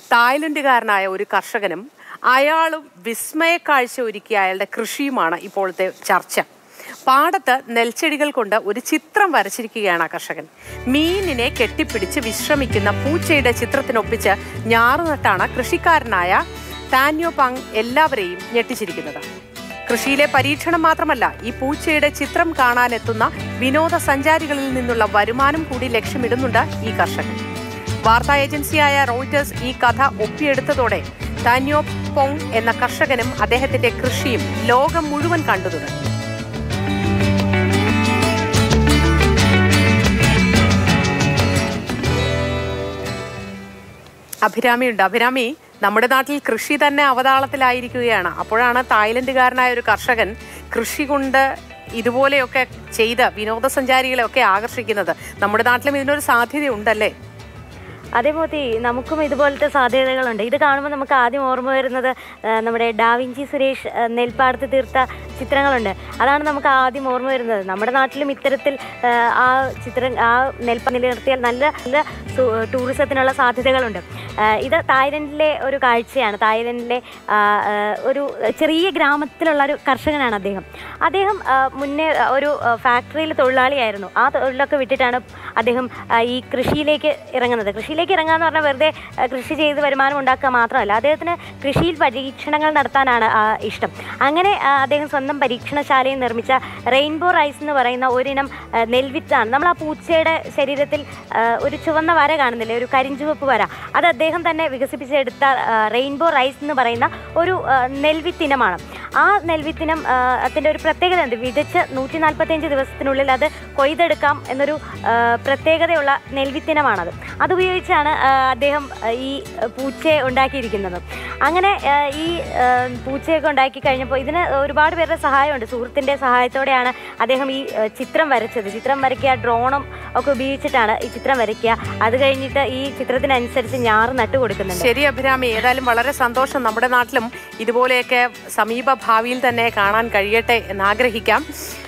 തായ്ലൻഡുകാരനായ ഒരു കർഷകനും അയാളും വിസ്മയക്കാഴ്ച ഒരുക്കിയ അയാളുടെ കൃഷിയുമാണ് ഇപ്പോഴത്തെ ചർച്ച പാടത്ത് നെൽച്ചെടികൾ കൊണ്ട് ഒരു ചിത്രം വരച്ചിരിക്കുകയാണ് ആ കർഷകൻ മീനിനെ കെട്ടിപ്പിടിച്ച് വിശ്രമിക്കുന്ന പൂച്ചയുടെ ചിത്രത്തിനൊപ്പിച്ച് ഞാറുനട്ടാണ് കൃഷിക്കാരനായ താന്യോ പാങ് എല്ലാവരെയും ഞെട്ടിച്ചിരിക്കുന്നത് കൃഷിയിലെ പരീക്ഷണം മാത്രമല്ല ഈ പൂച്ചയുടെ ചിത്രം കാണാനെത്തുന്ന വിനോദസഞ്ചാരികളിൽ നിന്നുള്ള വരുമാനം കൂടി ലക്ഷ്യമിടുന്നുണ്ട് ഈ കർഷകൻ വാർത്താ ഏജൻസിയായ റോയിറ്റേഴ്സ് ഈ കഥ ഒപ്പിയെടുത്തതോടെ താന്യോ പോങ് എന്ന കർഷകനും അദ്ദേഹത്തിന്റെ കൃഷിയും ലോകം മുഴുവൻ കണ്ടു തുടങ്ങി അഭിരാമിയുണ്ട് അഭിരാമി നമ്മുടെ നാട്ടിൽ കൃഷി തന്നെ അവതാളത്തിലായിരിക്കുകയാണ് അപ്പോഴാണ് തായ്ലൻഡുകാരനായ ഒരു കർഷകൻ കൃഷി കൊണ്ട് ഇതുപോലെയൊക്കെ ചെയ്ത് വിനോദസഞ്ചാരികളെ ഒക്കെ ആകർഷിക്കുന്നത് നമ്മുടെ നാട്ടിലും ഇതിനൊരു സാധ്യതയുണ്ടല്ലേ അതേപോലെ നമുക്കും ഇതുപോലത്തെ സാധ്യതകളുണ്ട് ഇത് കാണുമ്പോൾ നമുക്ക് ആദ്യം ഓർമ്മ വരുന്നത് ആ, നമ്മുടെ ഡാവിഞ്ചി സുരേഷ് ആ, നെൽപ്പാടത്ത് തീർത്ത ചിത്രങ്ങളുണ്ട് അതാണ് നമുക്ക് ആദ്യം ഓർമ്മ വരുന്നത് നമ്മുടെ നാട്ടിലും ഇത്തരത്തിൽ ആ, ആ ചിത്രം ആ നെൽപ്പ നിലനിർത്തിയാൽ നല്ല നല്ല സു- ടൂറിസത്തിനുള്ള സാധ്യതകളുണ്ട് ആ, ഇത് തായ്ലൻഡിലെ ഒരു കാഴ്ചയാണ് തായ്ലൻഡിലെ ആ, ആ, ഒരു ചെറിയ ഗ്രാമത്തിലുള്ള ഒരു കർഷകനാണ് അദ്ദേഹം അദ്ദേഹം ആ, മുന്നേ ഒരു ഫാക്ടറിയിൽ തൊഴിലാളിയായിരുന്നു ആ തൊഴിലൊക്കെ വിട്ടിട്ടാണ് അദ്ദേഹം ആ, ഈ കൃഷിയിലേക്ക് ഇറങ്ങുന്നത് കൃഷിയിലേക്ക് ഇറങ്ങുക എന്ന് പറഞ്ഞാൽ വെറുതെ ആ, കൃഷി ചെയ്ത് വരുമാനം ഉണ്ടാക്കുക മാത്രമല്ല അദ്ദേഹത്തിന് കൃഷിയിൽ പരീക്ഷണങ്ങൾ നടത്താനാണ് ആ, ഇഷ്ടം അങ്ങനെ ആ, അദ്ദേഹം സ്വന്തം പരീക്ഷണശാലയിൽ നിർമ്മിച്ച റെയിൻബോ റൈസ് എന്ന് പറയുന്ന ഒരിനം ആ, നെൽവിത്താണ് നമ്മൾ ആ പൂച്ചയുടെ ശരീരത്തിൽ ആ, ഒരു ചുവന്ന വര കാണുന്നില്ലേ ഒരു കരിഞ്ചുവപ്പ് വര അത് അദ്ദേഹം തന്നെ വികസിപ്പിച്ചെടുത്ത റെയിൻബോ റൈസ് എന്ന് പറയുന്ന ഒരു ആ, നെൽവിത്തിനമാണ് ആ നെൽവിത്തിനം ആ, അതിൻ്റെ ഒരു പ്രത്യേകത ഉണ്ട് വിതച്ച് നൂറ്റി നാൽപ്പത്തിയഞ്ച് ദിവസത്തിനുള്ളിൽ അത് കൊയ്തെടുക്കാം എന്നൊരു ആ, പ്രത്യേകതയുള്ള നെൽവിത്തിനമാണത് അതുപയോഗിച്ചാണ് ആ, അദ്ദേഹം ആ, ഈ പൂച്ചയെ ഉണ്ടാക്കിയിരിക്കുന്നത് അങ്ങനെ ആ, ഈ ആ, പൂച്ചയൊക്കെ ഉണ്ടാക്കി കഴിഞ്ഞപ്പോൾ ഇതിന് ഒരുപാട് പേരുടെ സഹായമുണ്ട് സുഹൃത്തിൻ്റെ സഹായത്തോടെയാണ് അദ്ദേഹം ഈ ആ, ചിത്രം വരച്ചത് ചിത്രം വരയ്ക്കുക ഡ്രോണും ഒക്കെ ഉപയോഗിച്ചിട്ടാണ് ഈ ചിത്രം വരയ്ക്കുക അത് കഴിഞ്ഞിട്ട് ഈ ചിത്രത്തിനനുസരിച്ച് ഞാറ് നട്ടു കൊടുക്കുന്നുണ്ട് ശരി അഭിരാമി ഏതായാലും വളരെ സന്തോഷം നമ്മുടെ നാട്ടിലും ഇതുപോലെയൊക്കെ സമീപ ഭാവിയിൽ തന്നെ കാണാൻ കഴിയട്ടെ എന്ന് ആഗ്രഹിക്കാം